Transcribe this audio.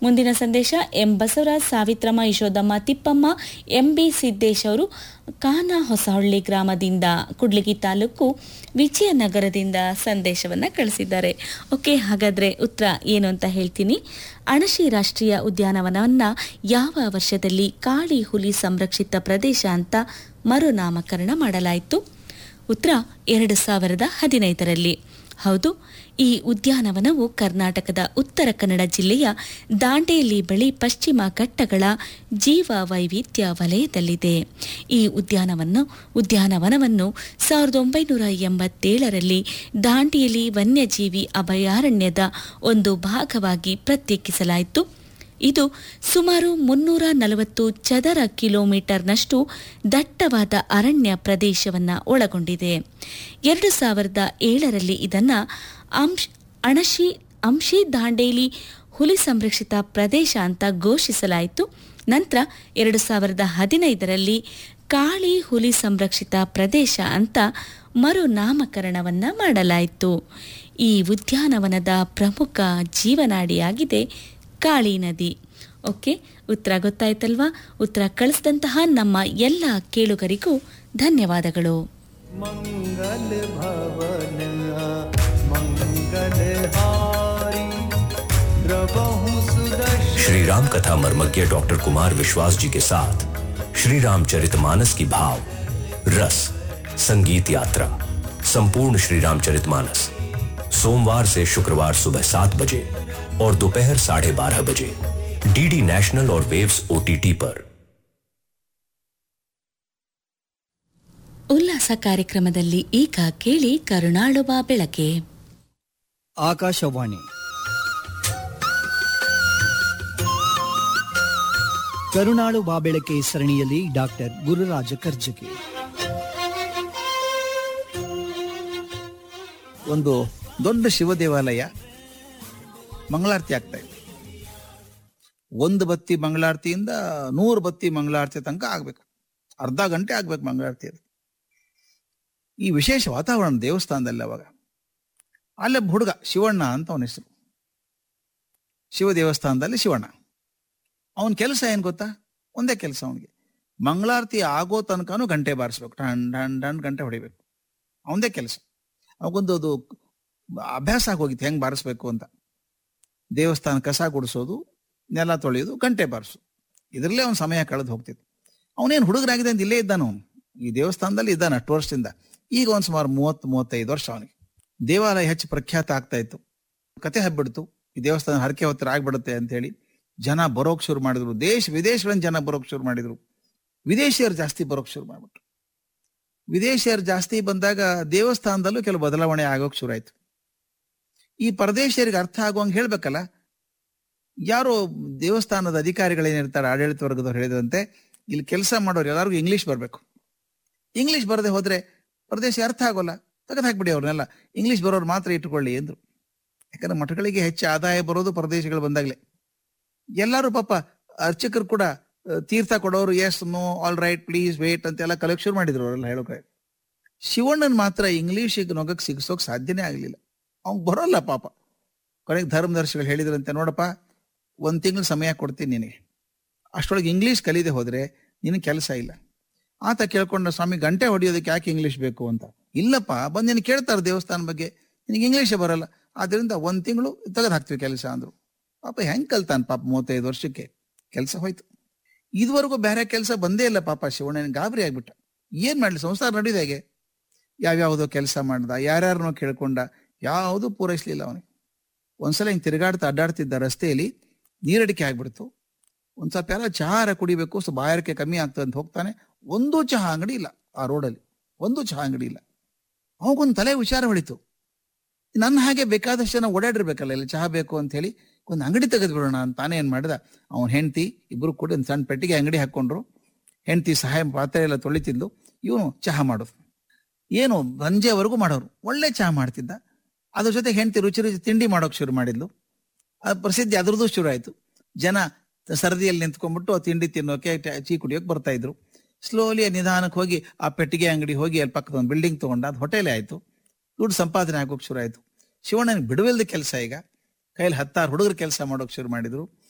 ಮುಂದಿನ ಸಂದೇಶ M Basavaraj Savitramma Yashodamma Tippamma M B Siddesh ಅವರು ಕಾನ ಹೊಸಹಳ್ಳಿ ಗ್ರಾಮದಿಂದ ಕುಡ್ಲಿಗಿ ತಾಲೂಕು ವಿಜಯನಗರದಿಂದ ಸಂದೇಶವನ್ನು ಕಳಿಸಿದ್ದಾರೆ ಓಕೆ ಹಾಗಾದ್ರೆ ಉತ್ತರ ಏನು ಅಂತ ಹೇಳ್ತೀನಿ ಅಣಶಿ ರಾಷ್ಟ್ರೀಯ ಉದ್ಯಾನವನವನ್ನ ಯಾವ ವರ್ಷದಲ್ಲಿ ಕಾಳಿ ಹುಲಿ ಸಂರಕ್ಷಿತ ಪ್ರದೇಶ ಅಂತ ಮರುನಾಮಕರಣ ಮಾಡಲಾಯಿತು ಉತ್ತರ ಎರಡು ಸಾವಿರದ ಹದಿನೈದರಲ್ಲಿ ಹೌದು ಈ ಉದ್ಯಾನವನವು ಕರ್ನಾಟಕದ ಉತ್ತರ ಕನ್ನಡ ಜಿಲ್ಲೆಯ ದಾಂಡೇಲಿ ಬಳಿ ಪಶ್ಚಿಮ ಘಟ್ಟಗಳ ಜೀವ ವೈವಿಧ್ಯ ವಲಯದಲ್ಲಿದೆ ಈ ಉದ್ಯಾನವನ್ನು ಉದ್ಯಾನವನವನ್ನು ಸಾವಿರದ ಒಂಬೈನೂರ ಎಂಬತ್ತೇಳರಲ್ಲಿ ದಾಂಡೇಲಿ ವನ್ಯಜೀವಿ ಅಭಯಾರಣ್ಯದ ಒಂದು ಭಾಗವಾಗಿ ಪ್ರತ್ಯೇಕಿಸಲಾಯಿತು ಇದು ಸುಮಾರು ಮುನ್ನೂರ ನಲವತ್ತು ಚದರ ಕಿಲೋಮೀಟರ್ನಷ್ಟು ದಟ್ಟವಾದ ಅರಣ್ಯ ಪ್ರದೇಶವನ್ನು ಒಳಗೊಂಡಿದೆ ಎರಡು ಸಾವಿರದ ಏಳರಲ್ಲಿ ಇದನ್ನು ಅಂಶ್ ಅಣಶಿ ಅಂಶಿ ದಾಂಡೇಲಿ ಹುಲಿ ಸಂರಕ್ಷಿತ ಪ್ರದೇಶ ಅಂತ ಘೋಷಿಸಲಾಯಿತು ನಂತರ ಎರಡು ಸಾವಿರದ ಹದಿನೈದರಲ್ಲಿ ಕಾಳಿ ಹುಲಿ ಸಂರಕ್ಷಿತ ಪ್ರದೇಶ ಅಂತ ಮರುನಾಮಕರಣವನ್ನು ಮಾಡಲಾಯಿತು ಈ ಉದ್ಯಾನವನದ ಪ್ರಮುಖ ಜೀವನಾಡಿಯಾಗಿದೆ ಕಾಳಿ ನದಿ ಓಕೆ ಉತ್ತರ ಗೊತ್ತಾಯ್ತಲ್ವಾ ಉತ್ತರ ಕಳಿಸಿದಂತಹ ನಮ್ಮ ಎಲ್ಲ ಕೇಳುಗರಿಗೂ ಧನ್ಯವಾದಗಳು मंगल भवन मंगल हारी द्रवहु सुदर्शन श्री राम कथा मर्मज्ञ डॉक्टर कुमार विश्वास जी के साथ श्री रामचरितमानस की भाव रस संगीत यात्रा संपूर्ण श्री रामचरितमानस सोमवार से शुक्रवार सुबह सात बजे और दोपहर साढ़े बारह बजे डीडी नेशनल और वेव्स ओटीटी पर ಉಲ್ಲಾಸ ಕಾರ್ಯಕ್ರಮದಲ್ಲಿ ಈಗ ಕೇಳಿ ಕರುಣಾಳುವ ಬೆಳಕೆ ಆಕಾಶವಾಣಿ ಕರುಣಾಳು ಬಾಬೆಳಕೆ ಸರಣಿಯಲ್ಲಿ ಡಾಕ್ಟರ್ ಗುರುರಾಜ ಕರ್ಜಗಿ ಒಂದು ದೊಡ್ಡ ಶಿವ ದೇವಾಲಯ ಮಂಗಳಾರತಿ ಆಗ್ತಾ ಇದೆ ಒಂದು ಬತ್ತಿ ಮಂಗಳಾರತಿಯಿಂದ ನೂರು ಬತ್ತಿ ಮಂಗಳಾರತಿ ತನಕ ಆಗ್ಬೇಕು ಅರ್ಧ ಗಂಟೆ ಆಗ್ಬೇಕು ಮಂಗಳಾರತಿ ಅದು ಈ ವಿಶೇಷ ವಾತಾವರಣ ದೇವಸ್ಥಾನದಲ್ಲಿ ಅವಾಗ ಅಲ್ಲೊಬ್ಬ ಹುಡುಗ ಶಿವಣ್ಣ ಅಂತ ಅವನ ಹೆಸರು ಶಿವ ದೇವಸ್ಥಾನದಲ್ಲಿ ಶಿವಣ್ಣ ಅವನ ಕೆಲಸ ಏನ್ ಗೊತ್ತಾ ಒಂದೇ ಕೆಲಸ ಅವನಿಗೆ ಮಂಗಳಾರತಿ ಆಗೋ ತನಕನೂ ಗಂಟೆ ಬಾರಿಸ್ಬೇಕು ಟಣ್ ಟಣ್ ಟಣ್ ಗಂಟೆ ಹೊಡಿಬೇಕು ಅವನದೇ ಕೆಲಸ ಅವಗೊಂದು ಅದು ಅಭ್ಯಾಸ ಆಗೋಗಿತ್ತು ಹೆಂಗ್ ಬಾರಿಸ್ಬೇಕು ಅಂತ ದೇವಸ್ಥಾನ ಕಸ ಗುಡಿಸೋದು ನೆಲ ತೊಳೆಯೋದು ಗಂಟೆ ಬಾರಿಸು ಇದರಲ್ಲೇ ಅವನ ಸಮಯ ಕಳೆದು ಹೋಗ್ತಿತ್ತು ಅವನೇನು ಹುಡುಗರಾಗಿದೆ ಅಂತ ಇಲ್ಲೇ ಇದ್ದಾನ ಅವನು ಈ ದೇವಸ್ಥಾನದಲ್ಲಿ ಇದ್ದಾನೆ ಅಷ್ಟು ವರ್ಷದಿಂದ ಈಗ ಒಂದ್ ಸುಮಾರು ಮೂವತ್ತು ಮೂವತ್ತೈದು ವರ್ಷ ಅವನಿಗೆ ದೇವಾಲಯ ಹೆಚ್ಚು ಪ್ರಖ್ಯಾತ ಆಗ್ತಾ ಇತ್ತು ಕತೆ ಹಬ್ಬಿಡ್ತು ಈ ದೇವಸ್ಥಾನ ಹರಕೆ ಹೊತ್ತರ ಆಗ್ಬಿಡುತ್ತೆ ಅಂತ ಹೇಳಿ ಜನ ಬರೋಕ್ ಶುರು ಮಾಡಿದ್ರು ದೇಶ ವಿದೇಶಗಳಿಂದ ಜನ ಬರೋಕ್ ಶುರು ಮಾಡಿದ್ರು ವಿದೇಶಿಯರು ಜಾಸ್ತಿ ಬರೋಕ್ ಶುರು ಮಾಡ್ಬಿಟ್ರು ವಿದೇಶಿಯರು ಜಾಸ್ತಿ ಬಂದಾಗ ದೇವಸ್ಥಾನದಲ್ಲೂ ಕೆಲವು ಬದಲಾವಣೆ ಆಗೋಕ್ ಶುರು ಆಯ್ತು ಈ ಪರದೇಶಿಯರಿಗೆ ಅರ್ಥ ಆಗುವಂಗೆ ಹೇಳ್ಬೇಕಲ್ಲ ಯಾರೋ ದೇವಸ್ಥಾನದ ಅಧಿಕಾರಿಗಳೇನಿರ್ತಾರೆ ಆಡಳಿತ ವರ್ಗದವ್ರು ಹೇಳಿದಂತೆ ಇಲ್ಲಿ ಕೆಲಸ ಮಾಡೋರು ಎಲ್ಲರಿಗೂ ಇಂಗ್ಲಿಷ್ ಬರಬೇಕು ಇಂಗ್ಲಿಷ್ ಬರದೆ ಹೋದ್ರೆ ಪರದೇಶಿ ಅರ್ಥ ಆಗೋಲ್ಲ ತೆಗೆದು ಹಾಕ್ಬಿಡಿ ಅವ್ರನ್ನೆಲ್ಲ ಇಂಗ್ಲಿಷ್ ಬರೋರು ಮಾತ್ರ ಇಟ್ಟುಕೊಳ್ಳಿ ಎಂದ್ರು ಯಾಕಂದ್ರೆ ಮಠಗಳಿಗೆ ಹೆಚ್ಚು ಆದಾಯ ಬರೋದು ಪರದೇಶಿಗಳು ಬಂದಾಗ್ಲೇ ಎಲ್ಲರೂ ಪಾಪ ಅರ್ಚಕರು ಕೂಡ ಆ, ತೀರ್ಥ ಕೊಡೋರು yes no all right please wait ಅಂತೆಲ್ಲ ಕಲೆಕ್ಷನ್ ಮಾಡಿದ್ರು ಅವರೆಲ್ಲ ಹೇಳೋಕೆ ಶಿವಣ್ಣನ್ ಮಾತ್ರ ಇಂಗ್ಲಿಷಿಗೆ ನೊಗಕ್ ಸಿಗಿಸೋಕ್ ಸಾಧ್ಯನೇ ಆಗ್ಲಿಲ್ಲ ಅವ್ನ್ ಬರೋಲ್ಲ ಪಾಪ ಕೊನೆಗೆ ಧರ್ಮದರ್ಶಿಗಳು ಹೇಳಿದ್ರಂತೆ ನೋಡಪ್ಪ ಒಂದ್ ತಿಂಗಳು ಸಮಯ ಕೊಡ್ತೀನಿ ನಿನಗೆ ಅಷ್ಟೊಳಗೆ ಇಂಗ್ಲಿಷ್ ಕಲಿದೆ ಹೋದ್ರೆ ನಿನ್ ಕೆಲಸ ಇಲ್ಲ ಆತ ಕೇಳ್ಕೊಂಡ ಸ್ವಾಮಿ ಗಂಟೆ ಹೊಡಿಯೋದಕ್ಕೆ ಯಾಕೆ ಇಂಗ್ಲಿಷ್ ಬೇಕು ಅಂತ ಇಲ್ಲಪ್ಪ ಬಂದು ನೀನು ಕೇಳ್ತಾರೆ ದೇವಸ್ಥಾನ ಬಗ್ಗೆ ನಿನಗೆ ಇಂಗ್ಲಿಷೇ ಬರಲ್ಲ ಆದ್ರಿಂದ ಒಂದ್ ತಿಂಗಳು ತೆಗೆದು ಹಾಕ್ತೀವಿ ಕೆಲಸ ಅಂದ್ರು ಪಾಪ ಹೆಂಗ್ ಕಲ್ತಾನ ಪಾಪ ಮೂವತ್ತೈದು ವರ್ಷಕ್ಕೆ ಕೆಲಸ ಹೋಯ್ತು ಇದುವರೆಗೂ ಬೇರೆ ಕೆಲಸ ಬಂದೇ ಇಲ್ಲ ಪಾಪ ಶಿವಣ್ಣನ ಗಾಬರಿ ಆಗ್ಬಿಟ್ಟ ಏನ್ ಮಾಡ್ಲಿ ಸಂಸಾರ ನಡೆಯುದು ಹೇಗೆ ಯಾವ್ಯಾವುದೋ ಕೆಲಸ ಮಾಡ್ದ ಯಾರ್ಯಾರನೋ ಕೇಳ್ಕೊಂಡ ಯಾವುದು ಪೂರೈಸ್ಲಿಲ್ಲ ಅವನಿಗೆ ಒಂದ್ಸಲ ಹಿಂಗ್ ತಿರುಗಾಡ್ತಾ ಅಡ್ಡಾಡ್ತಿದ್ದ ರಸ್ತೆಯಲ್ಲಿ ನೀರಡಿಕೆ ಆಗ್ಬಿಡ್ತು ಒಂದ್ ಸ್ವಲ್ಪ ಯಾರ ಚಹಾರ ಕುಡಿಬೇಕು ಸೊ ಬಾಯಾರಿಕೆ ಕಮ್ಮಿ ಆಗ್ತದೆ ಅಂತ ಹೋಗ್ತಾನೆ ಒಂದೂ ಚಹಾ ಅಂಗಡಿ ಇಲ್ಲ ಆ ರೋಡಲ್ಲಿ ಒಂದು ಚಹಾ ಅಂಗಡಿ ಇಲ್ಲ ಅವಗೊಂದು ತಲೆ ವಿಚಾರ ಹೊಳಿತು ನನ್ನ ಹಾಗೆ ಬೇಕಾದಷ್ಟು ಜನ ಓಡಾಡಿರ್ಬೇಕಲ್ಲ ಇಲ್ಲಿ ಚಹಾ ಬೇಕು ಅಂತ ಹೇಳಿ ಒಂದು ಅಂಗಡಿ ತೆಗೆದು ಬಿಡೋಣ ಅಂತ ತಾನೇ ಏನ್ ಮಾಡಿದ ಅವನ್ ಹೆಂಡತಿ ಇಬ್ರು ಕೂಡ ಒಂದು ಸಣ್ಣ ಪೆಟ್ಟಿಗೆ ಅಂಗಡಿ ಹಾಕೊಂಡ್ರು ಹೆಂಡತಿ ಸಹಾಯ ಪಾತ್ರೆ ಎಲ್ಲ ತೊಳಿತಿದ್ಲು ಇವನು ಚಹಾ ಮಾಡೋದು ಏನು ಸಂಜೆವರೆಗೂ ಮಾಡೋರು ಒಳ್ಳೆ ಚಹಾ ಮಾಡ್ತಿದ್ದ ಅದ್ರ ಜೊತೆ ಹೆಂಡತಿ ರುಚಿ ರುಚಿ ತಿಂಡಿ ಮಾಡೋಕ್ ಶುರು ಮಾಡಿದ್ಲು ಆ ಪ್ರಸಿದ್ಧಿ ಅದ್ರದ್ದು ಶುರು ಆಯ್ತು ಜನ ಸರದಿಯಲ್ಲಿ ನಿಂತ್ಕೊಂಡ್ಬಿಟ್ಟು ಆ ತಿಂಡಿ ತಿನ್ನೋಕೆ ಟ- ಟೀ ಕುಡಿಯೋಕೆ ಬರ್ತಾ ಇದ್ರು ಸ್ಲೋಲಿ ನಿಧಾನಕ್ಕೆ ಹೋಗಿ ಆ ಪೆಟ್ಟಿಗೆ ಅಂಗಡಿ ಹೋಗಿ ಅಲ್ಲಿ ಪಕ್ಕದ ಒಂದು ಬಿಲ್ಡಿಂಗ್ ತಗೊಂಡ ಅದು ಹೋಟೆಲೇ ಆಯ್ತು ದುಡ್ಡು ಸಂಪಾದನೆ ಆಗೋಕ್ ಶುರು ಆಯ್ತು ಶಿವಣ್ಣನಿಗೆ ಬಿಡುವಿಲ್ದ ಕೆಲಸ ಈಗ ಕೈಯಲ್ಲಿ ಹತ್ತಾರು ಹುಡುಗರು ಕೆಲಸ ಮಾಡೋಕ್ ಶುರು ಮಾಡಿದ್ರು